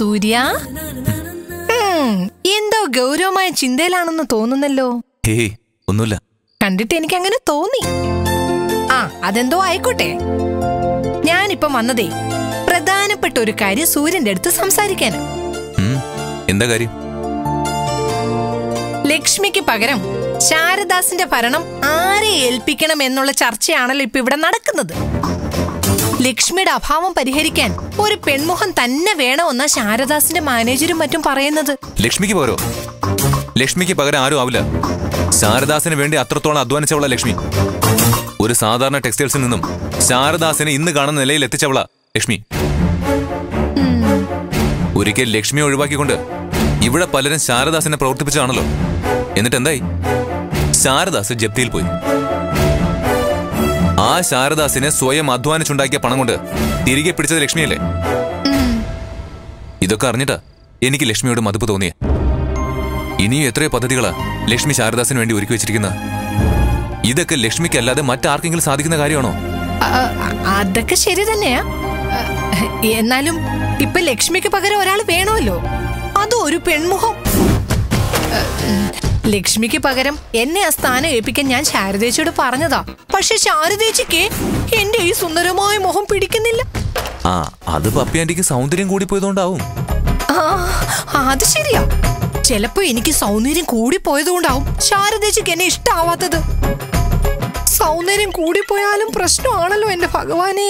സൂര്യ ഉം, എന്തോ ഗൗരവമായ ചിന്തയിലാണെന്ന് തോന്നുന്നല്ലോ ഹേയ് ഒന്നുമില്ല കണ്ടിട്ട് എനിക്ക് അങ്ങനെ തോന്നി ആ അതെന്തോ ആയിക്കോട്ടെ ഞാനിപ്പം വന്നതേ പ്രധാനപ്പെട്ട ഒരു കാര്യം സൂര്യന്റെ അടുത്ത് സംസാരിക്കാന് ഉം, എന്താ കാര്യം ലക്ഷ്മിക്ക് പകരം ശാരദാസിന്റെ ഭരണം ആരെ ഏൽപ്പിക്കണം എന്നുള്ള ചർച്ചയാണല്ലോ ഇപ്പൊ ഇവിടെ നടക്കുന്നത് ലക്ഷ്മിയുടെ അഭാവം പരിഹരിക്കാൻ ഒരു പെൺമുഖം തന്നെ വേണമെന്നാ ശാരദാസിന്റെ മാനേജരും മറ്റും പറയുന്നത് ലക്ഷ്മിക്ക് പകരോ ലക്ഷ്മിക്ക് പകരം ആരും ആവില്ല ശാരദാസിന് വേണ്ടി അത്രത്തോളം അധ്വാനിച്ചവള ലക്ഷ്മി ഒരു സാധാരണ ടെക്സ്റ്റൈൽസിൽ നിന്നും ശാരദാസിനെ ഇന്ന് കാണുന്ന നിലയിൽ എത്തിച്ചവള ലക്ഷ്മി ഒരിക്കൽ ലക്ഷ്മിയെ ഒഴിവാക്കിക്കൊണ്ട് ഇവിടെ പലരും ശാരദാസിനെ പ്രവർത്തിപ്പിച്ചാണല്ലോ എന്നിട്ട് എന്തായി ശാരദാസ് ജപ്തിയിൽ പോയി ആ ശാരദാസിനെ സ്വയം അധ്വാനിച്ചുണ്ടാക്കിയ പണം കൊണ്ട് തിരികെ പിടിച്ചത് ലക്ഷ്മിയല്ലേ ഇതൊക്കെ അറിഞ്ഞിട്ടാ എനിക്ക് ലക്ഷ്മിയോട് മതിപ്പ് തോന്നിയേ ഇനിയും എത്രയോ പദ്ധതികളാ ലക്ഷ്മി ശാരദാസിന് വേണ്ടി ഒരുക്കി വെച്ചിരിക്കുന്നത് ഇതൊക്കെ ലക്ഷ്മിക്ക് അല്ലാതെ മറ്റാർക്കെങ്കിലും സാധിക്കുന്ന കാര്യമാണോ അ- അ- അതൊക്കെ ശരി തന്നെയാ അ, എന്നാലും ഇപ്പൊ ലക്ഷ്മിക്ക് പകരം ഒരാൾ വേണമല്ലോ അതും ഒരു പെൺമുഖം അ, ഉം, ലക്ഷ്മിക്ക് പകരം എന്നെ ആ സ്ഥാനം ഏൽപ്പിക്കാൻ ഞാൻ ശാരദേച്ചിയോട് പറഞ്ഞതാ പക്ഷെ ശാരദേച്ചിക്ക് എന്റെ ഈ സുന്ദരമായ മുഖം പിടിക്കുന്നില്ല ആ അത് പപ്പി ആന്റിക്ക് സൗന്ദര്യം കൂടി പോയതുകൊണ്ടാവും ആ അത് ശരിയാ ചിലപ്പോ എനിക്ക് സൗന്ദര്യം കൂടി പോയതുകൊണ്ടാവും ശാരദേച്ചിക്ക് എന്നെ ഇഷ്ടാവാത്തത് സൗന്ദര്യം കൂടിപ്പോയാലും പ്രശ്നമാണല്ലോ എന്റെ ഭഗവാനെ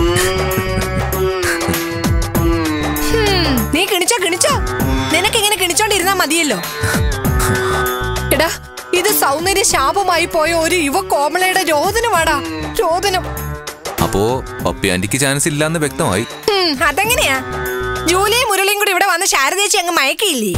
ഹും, നീ കിണിച്ചോ കിണിച്ചോ നിനക്ക് ഇങ്ങനെ കിണിച്ചോണ്ടിരുന്നാ മതിയല്ലോ എടാ ഇത് സൗന്ദര്യ ശാപമായി പോയ ഒരു യുവ കോമളയുടെ രോദനമാടാ രോദനം അപ്പോ പപ്പി ആന്റിക്ക് ചാൻസ് ഇല്ലാന്ന് വ്യക്തമായി ഹും, അതെങ്ങനെയാ ജൂലിയും മുരളിയും കൂടി ഇവിടെ വന്ന് ശാരദേച്ചി അങ്ങ് മയക്കിയില്ലേ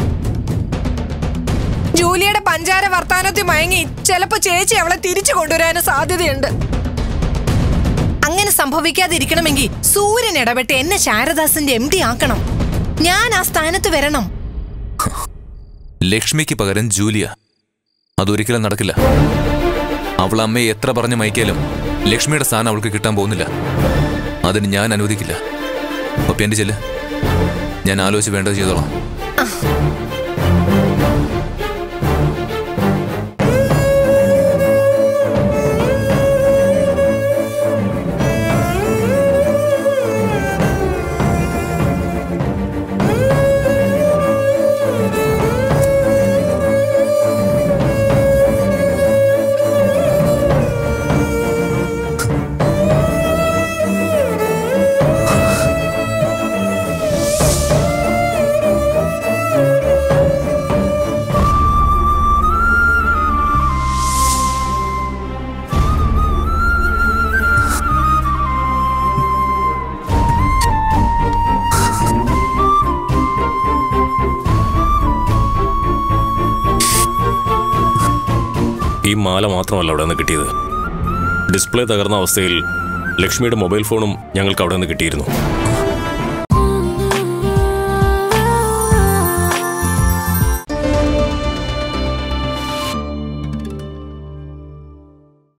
ജൂലിയുടെ പഞ്ചാര വർത്താനത്തിൽ മയങ്ങി ചിലപ്പോ ചേച്ചി അവളെ തിരിച്ചു കൊണ്ടുവരാനും സാധ്യതയുണ്ട് അങ്ങനെ സംഭവിക്കാതിരിക്കണമെങ്കിൽ സൂര്യൻ ഇടപെട്ട് എന്നെ ശാരദാസിന്റെ എം ഡി ആക്കണം ഞാൻ ആ സ്ഥാനത്ത് വരണം ലക്ഷ്മിക്ക് പകരം ജൂലിയ അതൊരിക്കലും നടക്കില്ല അവൾ അമ്മയെ എത്ര പറഞ്ഞ് മയക്കിയാലും ലക്ഷ്മിയുടെ സ്ഥാനം അവൾക്ക് കിട്ടാൻ പോകുന്നില്ല അതിന് ഞാൻ അനുവദിക്കില്ല പപ്പി ആന്റി ചെല്ല് ഞാൻ ആലോചിച്ച് വേണ്ടത് ചെയ്തോളാം ഈ മാല മാത്രമല്ല അവിടെ നിന്ന് കിട്ടിയത് ഡിസ്പ്ലേ തകർന്ന അവസ്ഥയിൽ ലക്ഷ്മിയുടെ മൊബൈൽ ഫോണും ഞങ്ങൾക്ക് അവിടെ നിന്ന് കിട്ടിയിരുന്നു